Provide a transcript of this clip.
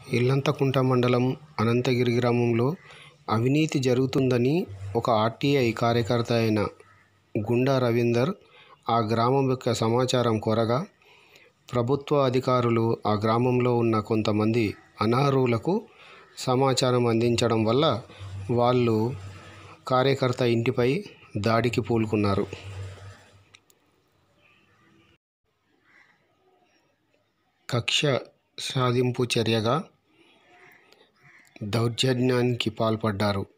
ఇల్లంతకుంట మండలం అనంతగిరి గ్రామంలో అవినీతి జరుగుతుందని ఒక ఆర్టీఐ కార్యకర్త అయిన గుండా రవీందర్ ఆ గ్రామం యొక్క సమాచారం కోరగా ప్రభుత్వ అధికారులు ఆ గ్రామంలో ఉన్న కొంతమంది అనర్హులకు సమాచారం అందించడం వల్ల వాళ్ళు కార్యకర్త ఇంటిపై దాడికి పూనుకున్నారు కక్ష సాధింపు చర్యగా దౌర్జన్యానికి పాల్పడ్డారు